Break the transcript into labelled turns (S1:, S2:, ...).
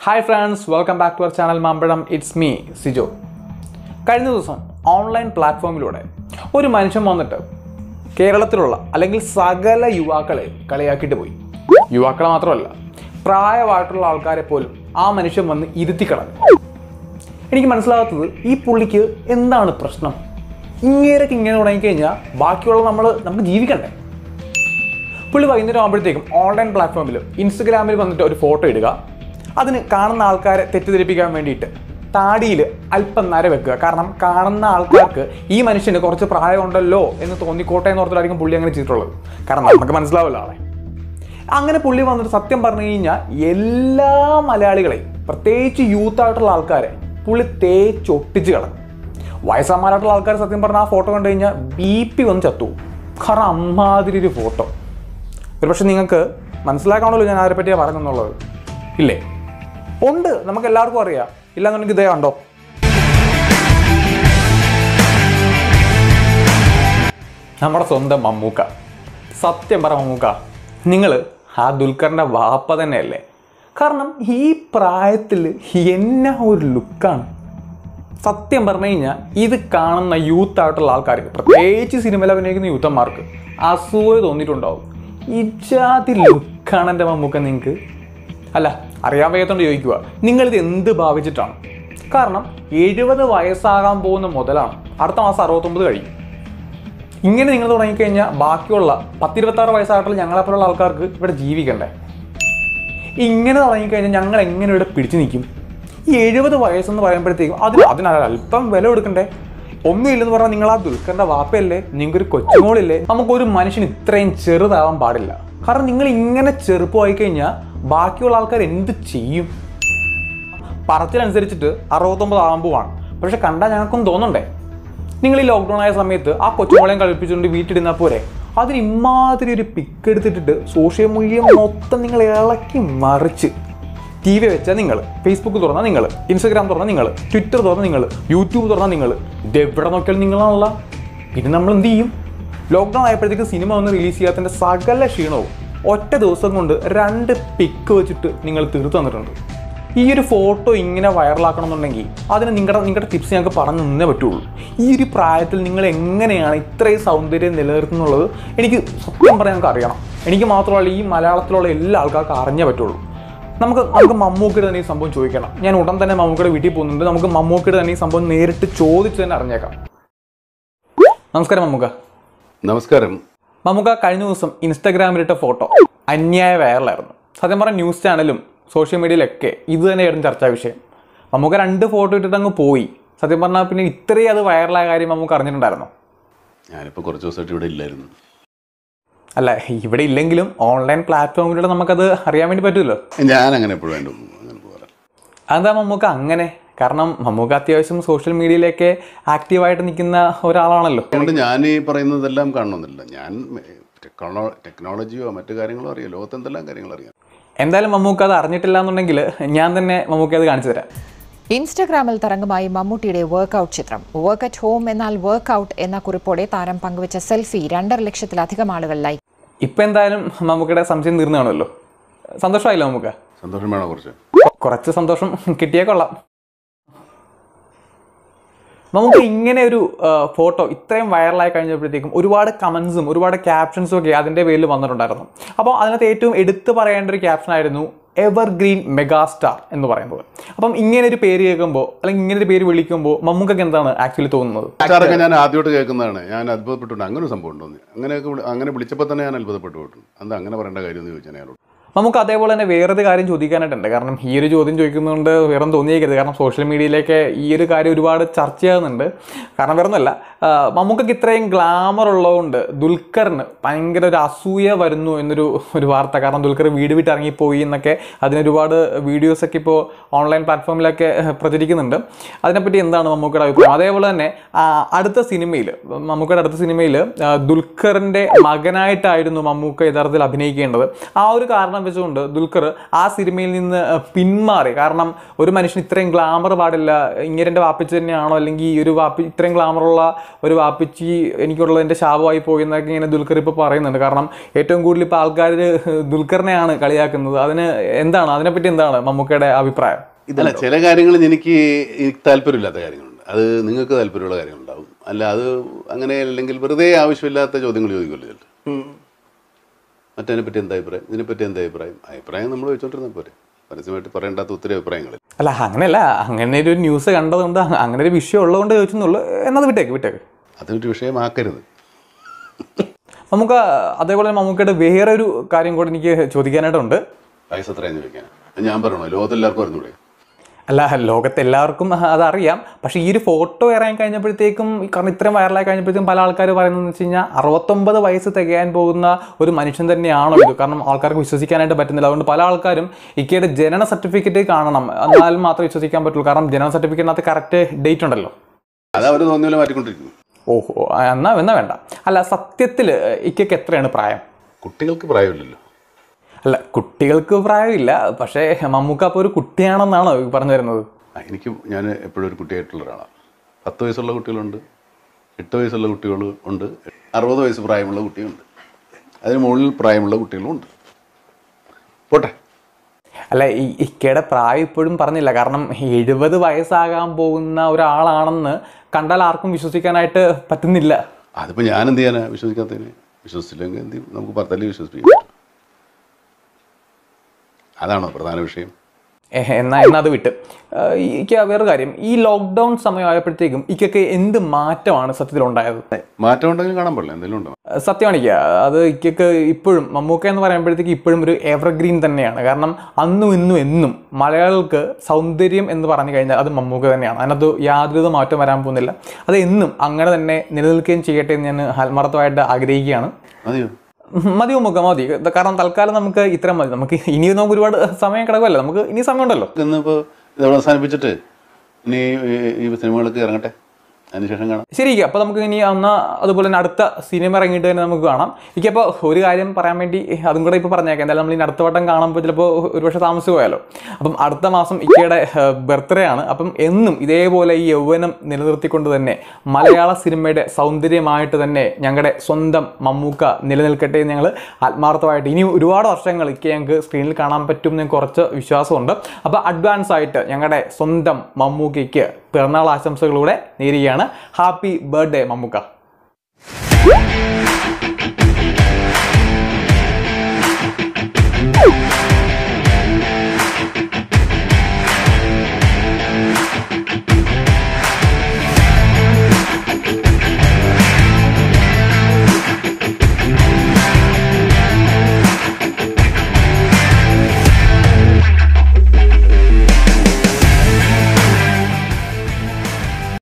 S1: Hi friends welcome back to our channel Mambazham it's me Sijo കഴിഞ്ഞ ദിവസം online പ്ലാറ്റ്ഫോമിലൂടെ ഒരു മനുഷ്യൻ വന്നിട്ട് കേരളത്തിലുള്ള അല്ലെങ്കിൽ സകല യുവാക്കളെ കളിയാക്കിയിട്ട് പോയി യുവാക്കളെ മാത്രമല്ല പ്രായമായിട്ടുള്ള ആൾക്കാരെ പോലും ആ മനുഷ്യൻ വന്ന് ഇരുത്തി കളഞ്ഞു എനിക്ക് മനസ്സിലാകാത്തത് ഈ പുള്ളിക്ക് എന്താണ് പ്രശ്നം ഇങ്ങേരൊക്കെ ഇങ്ങനെ തുടങ്ങിക്കഴിഞ്ഞാൽ ബാക്കിയുള്ള നമ്മൾ നമുക്ക് ജീവിക്കണ്ടേ പുള്ളി വൈകുന്നേരം ആകുമ്പോഴത്തേക്കും ഓൺലൈൻ പ്ലാറ്റ്ഫോമിൽ ഇൻസ്റ്റഗ്രാമിൽ വന്നിട്ട് ഒരു ഫോട്ടോ ഇടുക അതിന് കാണുന്ന ആൾക്കാരെ തെറ്റിദ്ധരിപ്പിക്കാൻ വേണ്ടിയിട്ട് താടിയിൽ അല്പം നര വെക്കുക കാരണം കാണുന്ന ആൾക്കാർക്ക് ഈ മനുഷ്യന് കുറച്ച് പ്രായമുണ്ടല്ലോ എന്ന് തോന്നിക്കോട്ടെ എന്ന് ഓർത്തിട്ടായിരിക്കും പുള്ളി അങ്ങനെ ചെയ്തിട്ടുള്ളത് കാരണം നമുക്ക് മനസ്സിലാവില്ല ആളെ അങ്ങനെ പുള്ളി വന്നിട്ട് സത്യം പറഞ്ഞു കഴിഞ്ഞാൽ എല്ലാ മലയാളികളെയും പ്രത്യേകിച്ച് യൂത്ത് ആയിട്ടുള്ള ആൾക്കാരെ പുള്ളി തേച്ചൊട്ടിച്ച് കളഞ്ഞു വയസ്സന്മാരായിട്ടുള്ള ആൾക്കാർ സത്യം പറഞ്ഞാൽ ആ ഫോട്ടോ കണ്ടു കഴിഞ്ഞാൽ ബി പി വന്ന് ചത്തു കാരണം അമ്മാതിരി ഒരു ഫോട്ടോ ഒരുപക്ഷെ നിങ്ങൾക്ക് മനസ്സിലാക്കാണല്ലോ ഞാൻ ആരെ പറ്റിയാണ് പറഞ്ഞെന്നുള്ളത് ഇല്ലേ ഉണ്ട് നമുക്ക് എല്ലാവർക്കും അറിയാം ഇല്ലാന്നുണ്ടെങ്കിൽ ഇതേ കണ്ടോ നമ്മുടെ സ്വന്തം മമ്മൂക്ക സത്യം പറ മമ്മൂക്ക നിങ്ങൾ ആ ദുൽഖറിൻ്റെ വാപ്പ തന്നെയല്ലേ കാരണം ഈ പ്രായത്തിൽ എന്നാ ഒരു ലുക്കാണ് സത്യം പറഞ്ഞു കഴിഞ്ഞാൽ ഇത് കാണുന്ന യൂത്ത് ആയിട്ടുള്ള ആൾക്കാർക്ക് പ്രത്യേകിച്ച് സിനിമയിൽ അഭിനയിക്കുന്ന യൂത്തന്മാർക്ക് അസൂയ തോന്നിയിട്ടുണ്ടാവും ഇജാതി ലുക്കാണ് എൻ്റെ മമ്മൂക്ക നിങ്ങൾക്ക് അല്ല അറിയാൻ വയ്യാത്തോണ്ട് ചോദിക്കുക നിങ്ങളിത് എന്ത് ഭാവിച്ചിട്ടാണ് കാരണം എഴുപത് വയസ്സാകാൻ പോകുന്ന മുതലാണ് അടുത്ത മാസം അറുപത്തൊമ്പത് കഴിയും ഇങ്ങനെ നിങ്ങൾ തുടങ്ങിക്കഴിഞ്ഞാൽ ബാക്കിയുള്ള പത്തിരുപത്താറ് വയസ്സായിട്ടുള്ള ഞങ്ങളെപ്പോലുള്ള ആൾക്കാർക്ക് ഇവിടെ ജീവിക്കണ്ടേ ഇങ്ങനെ തുടങ്ങിക്കഴിഞ്ഞാൽ ഞങ്ങൾ എങ്ങനെ ഇവിടെ പിടിച്ചു നിൽക്കും ഈ എഴുപത് വയസ്സെന്ന് പറയുമ്പോഴത്തേക്കും അതിന് അതിന് അല്പം വില കൊടുക്കണ്ടേ ഒന്നുമില്ലെന്ന് പറഞ്ഞാൽ നിങ്ങൾ ആ ദുൽഖറിന്റെ വാപ്പയല്ലേ നിങ്ങൾക്കൊരു കൊച്ചുമോളില്ലേ നമുക്കൊരു മനുഷ്യൻ ഇത്രയും ചെറുതാവാൻ പാടില്ല കാരണം നിങ്ങൾ ഇങ്ങനെ ചെറുപ്പമായി കഴിഞ്ഞാൽ ബാക്കിയുള്ള ആൾക്കാർ എന്ത് ചെയ്യും പറച്ചിലനുസരിച്ചിട്ട് അറുപത്തൊമ്പത് ആകുമ്പോഴാണ് പക്ഷെ കണ്ടാൽ ഞങ്ങൾക്കൊന്നും തോന്നണ്ടേ നിങ്ങൾ ഈ ലോക്ക്ഡൗൺ ആയ സമയത്ത് ആ കൊച്ചുമോളെയും കളിപ്പിച്ചുകൊണ്ട് വീട്ടിലിരുന്നാൽ പോരെ അതിന് ഇമാതിരി ഒരു പിക്ക് എടുത്തിട്ടിട്ട് സോഷ്യൽ മീഡിയ മൊത്തം നിങ്ങൾ ഇളക്കി മറിച്ച് ടി വി വെച്ചാൽ നിങ്ങൾ ഫേസ്ബുക്ക് തുറന്നാൽ നിങ്ങൾ ഇൻസ്റ്റഗ്രാം തുറന്നാൽ നിങ്ങൾ ട്വിറ്റർ തുറന്നാൽ നിങ്ങൾ യൂട്യൂബ് തുറന്നാൽ നിങ്ങൾ ഇത് എവിടെ നോക്കിയാലും നിങ്ങളാണല്ല പിന്നെ നമ്മൾ എന്ത് ചെയ്യും ലോക്ക്ഡൗൺ ആയപ്പോഴത്തേക്ക് സിനിമ ഒന്ന് റിലീസ് ചെയ്യാത്തതിൻ്റെ സകല ക്ഷീണവും ഒറ്റ ദിവസം കൊണ്ട് രണ്ട് പിക്ക് വെച്ചിട്ട് നിങ്ങൾ തീർത്തു തന്നിട്ടുണ്ട് ഈ ഒരു ഫോട്ടോ ഇങ്ങനെ വൈറലാക്കണം എന്നുണ്ടെങ്കിൽ അതിന് നിങ്ങളുടെ നിങ്ങളുടെ ടിപ്സ് ഞങ്ങൾക്ക് പറഞ്ഞു തന്നേ പറ്റുള്ളൂ ഈ ഒരു പ്രായത്തിൽ നിങ്ങൾ എങ്ങനെയാണ് ഇത്രയും സൗന്ദര്യം നിലനിർത്തുന്നുള്ളത് എനിക്ക് സത്യം പറയാൻ ഞങ്ങൾക്ക് അറിയണം എനിക്ക് മാത്രമല്ല ഈ മലയാളത്തിലുള്ള എല്ലാ ആൾക്കാർക്കും അറിഞ്ഞേ പറ്റുള്ളൂ നമുക്ക് നമുക്ക് മമ്മൂക്കിയുടെ തന്നെ ഈ സംഭവം ചോദിക്കണം ഞാൻ ഉടൻ തന്നെ മമ്മൂക്കിയുടെ വീട്ടിൽ പോകുന്നുണ്ട് നമുക്ക് മമ്മൂക്കിയുടെ തന്നെ ഈ സംഭവം നേരിട്ട് ചോദിച്ച് തന്നെ അറിഞ്ഞേക്കാം നമസ്കാരം മമ്മൂക്ക
S2: നമസ്കാരം
S1: മമ്മൂക്ക കഴിഞ്ഞ ദിവസം ഇൻസ്റ്റാഗ്രാമിലിട്ട ഫോട്ടോ അന്യായ വൈറലായിരുന്നു സത്യം പറഞ്ഞ ന്യൂസ് ചാനലും സോഷ്യൽ മീഡിയയിലൊക്കെ ഇത് തന്നെയായിരുന്നു ചർച്ചാ വിഷയം മമ്മൂക്ക രണ്ട് ഫോട്ടോ ഇട്ടിട്ട് അങ്ങ് പോയി സത്യം പറഞ്ഞാൽ പിന്നെ ഇത്രയും അത് വൈറലായ കാര്യം മമ്മൂക്ക അറിഞ്ഞിട്ടുണ്ടായിരുന്നോ
S2: ഞാനിപ്പോൾ കുറച്ച് ദിവസമായിട്ട് ഇവിടെ ഇല്ലായിരുന്നു
S1: അല്ല ഇവിടെ ഇല്ലെങ്കിലും ഓൺലൈൻ പ്ലാറ്റ്ഫോമിലൂടെ നമുക്കത് അറിയാൻ വേണ്ടി പറ്റുമല്ലോ
S2: ഞാൻ അങ്ങനെ എപ്പോഴും വേണ്ട അങ്ങനെ പോകാറ്
S1: അതെന്താ മമ്മൂക്ക അങ്ങനെ കാരണം മമ്മൂക്ക അത്യാവശ്യം സോഷ്യൽ മീഡിയയിലൊക്കെ ആക്റ്റീവായിട്ട് നിൽക്കുന്ന ഒരാളാണല്ലോ
S2: അതുകൊണ്ട് ഞാൻ ഈ പറയുന്നതെല്ലാം കാണണമെന്നില്ല ഞാൻ ടെക്നോ ടെക്നോളജിയോ മറ്റു കാര്യങ്ങളോ അറിയാം ലോകത്ത് എന്തെല്ലാം കാര്യങ്ങൾ അറിയാം
S1: എന്തായാലും മമ്മൂക്ക അത് അറിഞ്ഞിട്ടില്ല എന്നുണ്ടെങ്കിൽ ഞാൻ തന്നെ മമ്മൂക്ക അത് കാണിച്ചു തരാം
S3: ഇൻസ്റ്റഗ്രാമിൽ തരംഗമായി മമ്മൂട്ടിയുടെ വർക്കൗട്ട് ചിത്രം വർക്ക് അറ്റ് ഹോം എന്നാൽ വർക്കൗട്ട് എന്ന കുറിപ്പോടെ താരം പങ്കുവച്ച സെൽഫി രണ്ടര ലക്ഷത്തിലധികം ആളുകൾ ലൈക്ക്
S1: ഇപ്പം എന്തായാലും മമ്മൂക്കയുടെ സംശയം തീർന്നു കാണുമല്ലോ സന്തോഷമായില്ല മമ്മൂക്ക
S2: സന്തോഷം വേണോ കുറച്ച്
S1: കുറച്ച് സന്തോഷം കിട്ടിയേ കൊള്ളാം നമുക്ക് ഇങ്ങനെ ഒരു ഫോട്ടോ ഇത്രയും വൈറലായി കഴിഞ്ഞപ്പോഴത്തേക്കും ഒരുപാട് കമൻസും ഒരുപാട് ക്യാപ്ഷൻസും ഒക്കെ അതിൻ്റെ പേരിൽ വന്നിട്ടുണ്ടായിരുന്നു അപ്പോൾ അതിനകത്ത് ഏറ്റവും എടുത്തു പറയേണ്ട ഒരു ക്യാപ്ഷൻ ആയിരുന്നു എവർഗ്രീൻ മെഗാസ്റ്റാർ എന്ന് പറയുന്നത് അപ്പം ഇങ്ങനെ ഒരു പേര് കേൾക്കുമ്പോൾ അല്ലെങ്കിൽ ഇങ്ങനെ ഒരു പേര് വിളിക്കുമ്പോൾ മമ്മൂക്കൊക്കെ എന്താണ് ആക്ച്വലി തോന്നുന്നത്
S2: സ്റ്റാറൊക്കെ ഞാൻ ആദ്യമായിട്ട് കേൾക്കുന്നതാണ് ഞാൻ അത്ഭുതപ്പെട്ടുണ്ട് അങ്ങനെ ഒരു സംഭവം ഉണ്ടോ എന്ന്. അങ്ങനെയൊക്കെ വിളി- അങ്ങനെ വിളിച്ചപ്പോൾ തന്നെ ഞാൻ അത്ഭുതപ്പെട്ടു പോയിട്ടുണ്ട് എന്താ അങ്ങനെ പറയേണ്ട കാര്യം എന്ന് ചോദിച്ചാൽ അയാളോട്
S1: നമുക്ക് അതേപോലെ തന്നെ വേറൊരു കാര്യം ചോദിക്കാനായിട്ടുണ്ട് കാരണം ഈ ഒരു ചോദ്യം ചോദിക്കുന്നതുകൊണ്ട് വേറെ തോന്നിയേക്കരുത് കാരണം സോഷ്യൽ മീഡിയയിലേക്ക് ഈ ഒരു കാര്യം ഒരുപാട് ചർച്ചയാകുന്നുണ്ട് കാരണം വേറെ ഒന്നുമല്ല ആ, മമ്മൂക്കയ്ക്ക് ഇത്രയും ഗ്ലാമർ ഉള്ളതുകൊണ്ട് ദുൽഖറിന് ഭയങ്കര ഒരു അസൂയ വരുന്നു എന്നൊരു ഒരു വാർത്ത കാരണം ദുൽഖർ വീട് വിട്ട് ഇറങ്ങിപ്പോയി എന്നൊക്കെ അതിനൊരുപാട് വീഡിയോസൊക്കെ ഇപ്പോൾ ഓൺലൈൻ പ്ലാറ്റ്ഫോമിലൊക്കെ പ്രചരിക്കുന്നുണ്ട് അതിനെപ്പറ്റി എന്താണ് മമ്മൂക്കയുടെ അഭിപ്രായം അതേപോലെ തന്നെ ആ, അടുത്ത സിനിമയിൽ മമ്മൂക്കയുടെ അടുത്ത സിനിമയിൽ ദുൽഖറിൻ്റെ മകനായിട്ടായിരുന്നു മമ്മൂക്ക യഥാർത്ഥത്തിൽ അഭിനയിക്കേണ്ടത് ആ ഒരു കാരണം വെച്ചുകൊണ്ട് ദുൽഖർ ആ സിനിമയിൽ നിന്ന് ഏഹ്, പിന്മാറി കാരണം ഒരു മനുഷ്യൻ ഇത്രയും ഗ്ലാമർ പാടില്ല ഇങ്ങനെ വാപ്പിച്ച് തന്നെയാണോ അല്ലെങ്കിൽ ഈ ഒരു വാപ്പി ഇത്രയും ഗ്ലാമറുള്ള ഒരു വാപ്പിച്ചി എനിക്കുള്ളത് എൻ്റെ ശാപമായി പോയി എന്നൊക്കെ ഇങ്ങനെ ദുൽഖർ ഇപ്പോൾ പറയുന്നുണ്ട് കാരണം ഏറ്റവും കൂടുതൽ ഇപ്പോൾ ആൾക്കാർ ദുൽഖറിനെയാണ് കളിയാക്കുന്നത് അതിന് എന്താണ് അതിനെപ്പറ്റി എന്താണ് മമ്മൂക്കയുടെ അഭിപ്രായം
S2: അല്ല ചില കാര്യങ്ങൾ എനിക്ക് ഈ താല്പര്യമില്ലാത്ത കാര്യങ്ങളുണ്ട് അത് നിങ്ങൾക്ക് താല്പര്യമുള്ള കാര്യങ്ങളുണ്ടാവും അല്ല അത് അങ്ങനെ അല്ലെങ്കിൽ വെറുതെ ആവശ്യമില്ലാത്ത ചോദ്യങ്ങൾ ചോദിക്കുമല്ലോ ചിലർ മറ്റതിനെ പറ്റി എന്താ അഭിപ്രായം ഇതിനെപ്പറ്റി എന്താ അഭിപ്രായം അഭിപ്രായം നമ്മൾ വെച്ചോണ്ടിരുന്നാൽ പോരെ പരസ്യമായിട്ട് പറയേണ്ടാത്ത ഒത്തിരി അഭിപ്രായങ്ങൾ
S1: അല്ല അങ്ങനെയല്ല അങ്ങനെ ഒരു ന്യൂസ് കണ്ടതുകൊണ്ട് അങ്ങനെ ഒരു വിഷയം ഉള്ളതുകൊണ്ട് ചോദിച്ചെന്നുള്ളൂ എന്നത് വിട്ടേക്ക് വിട്ടേക്ക്
S2: അതൊരു വിഷയമാക്കരുത്
S1: നമുക്ക് അതേപോലെ തന്നെ മമ്മൂക്കയുടെ വേറൊരു കാര്യം കൂടി എനിക്ക് ചോദിക്കാനായിട്ടുണ്ട്
S2: വയസ്സ് എത്രയാന്ന് ചോദിക്കാൻ ഞാൻ പറയണോ ലോകത്തെല്ലാവർക്കും അറിഞ്ഞൂടെ
S1: അല്ല ലോകത്ത് എല്ലാവർക്കും അതറിയാം പക്ഷേ ഈ ഒരു ഫോട്ടോ ഇറങ്ങി കഴിഞ്ഞപ്പോഴത്തേക്കും കാരണം ഇത്രയും വൈറലായി കഴിഞ്ഞപ്പോഴത്തേക്കും പല ആൾക്കാർ പറയുന്നത് വെച്ച് കഴിഞ്ഞാൽ അറുപത്തൊമ്പത് വയസ്സ് തികയാൻ പോകുന്ന ഒരു മനുഷ്യൻ തന്നെയാണോ ഇത് കാരണം ആൾക്കാർക്ക് വിശ്വസിക്കാനായിട്ട് പറ്റുന്നില്ല അതുകൊണ്ട് പല ആൾക്കാരും ഇക്കയുടെ ജനന സർട്ടിഫിക്കറ്റ് കാണണം എന്നാൽ മാത്രമേ വിശ്വസിക്കാൻ പറ്റുള്ളൂ കാരണം ജനന സർട്ടിഫിക്കറ്റിനകത്ത് കറക്റ്റ് ഡേറ്റ് ഉണ്ടല്ലോ
S2: അത് അവർ തോന്നിയ മാറ്റിക്കൊണ്ടിരിക്കുന്നു
S1: ഓഹോ എന്നാ എന്നാ വേണ്ട അല്ല സത്യത്തിൽ ഇക്കയ്ക്ക് എത്രയാണ് പ്രായം
S2: കുട്ടികൾക്ക് പ്രായമില്ലല്ലോ
S1: അല്ല കുട്ടികൾക്ക് പ്രായമില്ല പക്ഷേ മമ്മൂക്ക അപ്പോൾ ഒരു കുട്ടിയാണെന്നാണോ ഈ പറഞ്ഞു വരുന്നത്
S2: ആ, എനിക്ക് ഞാൻ എപ്പോഴും ഒരു കുട്ടിയായിട്ടുള്ള ഒരാളാണ് പത്ത് വയസ്സുള്ള കുട്ടികളുണ്ട് എട്ട് വയസ്സുള്ള കുട്ടികൾ ഉണ്ട് അറുപത് വയസ്സ് പ്രായമുള്ള കുട്ടിയുണ്ട് അതിന് മുകളിൽ പ്രായമുള്ള കുട്ടികളും ഉണ്ട് പോട്ടെ
S1: അല്ല ഈ ഇക്കയുടെ പ്രായം ഇപ്പോഴും പറഞ്ഞില്ല കാരണം എഴുപത് വയസ്സാകാൻ പോകുന്ന ഒരാളാണെന്ന് കണ്ടാൽ ആർക്കും വിശ്വസിക്കാനായിട്ട് പറ്റുന്നില്ല
S2: അതിപ്പോൾ ഞാൻ എന്ത് ചെയ്യാനാ വിശ്വസിക്കാത്തതിന് വിശ്വസിച്ചില്ലെങ്കിൽ എന്ത് ചെയ്യും? നമുക്ക് പത്തല്ലേ വിശ്വസിപ്പിക്കാൻ പറ്റും അതാണോ പ്രധാന വിഷയം
S1: ഏഹ്, എന്നാ എന്നാ അത് വിട്ട് ഏഹ്, ഇക്ക വേറൊരു കാര്യം ഈ ലോക്ക്ഡൗൺ സമയമായപ്പോഴത്തേക്കും ഇക്കൊക്കെ എന്ത് മാറ്റമാണ് സത്യത്തിൽ ഉണ്ടായത്
S2: മാറ്റം ഉണ്ടെങ്കിൽ കാണാൻ പാടില്ല എന്തെങ്കിലും ഉണ്ടോ
S1: സത്യമാണ് ഇക്ക അത് ഇക്കൊക്കെ ഇപ്പോഴും മമ്മൂക്ക എന്ന് പറയുമ്പോഴത്തേക്ക് ഇപ്പോഴും ഒരു എവർഗ്രീൻ തന്നെയാണ് കാരണം അന്നും ഇന്നും എന്നും മലയാളികൾക്ക് സൗന്ദര്യം എന്ന് പറഞ്ഞു കഴിഞ്ഞാൽ അത് മമ്മൂക്ക തന്നെയാണ് അതിനകത്ത് യാതൊരു മാറ്റം വരാൻ പോകുന്നില്ല അത് എന്നും അങ്ങനെ തന്നെ നിലനിൽക്കുകയും ചെയ്യട്ടെ എന്ന് ഞാൻ ആത്മാർത്ഥമായിട്ട് ആഗ്രഹിക്കുകയാണ്
S2: മതിയോ
S1: മതി മമ്മൂക്ക മതി ഇത് കാരണം തൽക്കാലം നമുക്ക് ഇത്രയും മതി നമുക്ക് ഇനി നമുക്ക് ഒരുപാട് സമയം കിടക്കുമല്ലോ നമുക്ക് ഇനി സമയമുണ്ടല്ലോ
S2: ഇന്നിപ്പോൾ ഇതവിടെ അവസാനിപ്പിച്ചിട്ട് ഇനി ഈ- ഈ സിനിമകളൊക്കെ ഇറങ്ങട്ടെ അതിനുശേഷം കാണാം
S1: ശരി ഇക്ക, അപ്പോൾ നമുക്ക് ഇനി അന്ന് അതുപോലെ തന്നെ അടുത്ത സിനിമ ഇറങ്ങിയിട്ട് തന്നെ നമുക്ക് കാണാം എനിക്കപ്പോൾ ഒരു കാര്യം പറയാൻ വേണ്ടി അതും കൂടെ ഇപ്പോൾ പറഞ്ഞേക്കാം എന്തായാലും നമ്മൾ ഇനി അടുത്ത വട്ടം കാണുമ്പോൾ ചിലപ്പോൾ ഒരുപക്ഷെ താമസിച്ച് പോയാലോ അപ്പം അടുത്ത മാസം ഇക്കയുടെ ബർത്ത്ഡേ ആണ് അപ്പം എന്നും ഇതേപോലെ ഈ യൗവനം നിലനിർത്തിക്കൊണ്ട് തന്നെ മലയാള സിനിമയുടെ സൗന്ദര്യമായിട്ട് തന്നെ ഞങ്ങളുടെ സ്വന്തം മമ്മൂക്ക നിലനിൽക്കട്ടെ എന്ന് ഞങ്ങൾ ആത്മാർത്ഥമായിട്ട് ഇനി ഒരുപാട് വർഷങ്ങൾ ഇക്ക ഞങ്ങൾക്ക് സ്ക്രീനിൽ കാണാൻ പറ്റും എന്ന് കുറച്ച് വിശ്വാസമുണ്ട് അപ്പോൾ അഡ്വാൻസ് ആയിട്ട് ഞങ്ങളുടെ സ്വന്തം മമ്മൂക്കയ്ക്ക് പിറന്നാൾ ആശംസകളൂടെ നേരുകയാണ് ഹാപ്പി ബർത്ത്ഡേ മമ്മൂക്ക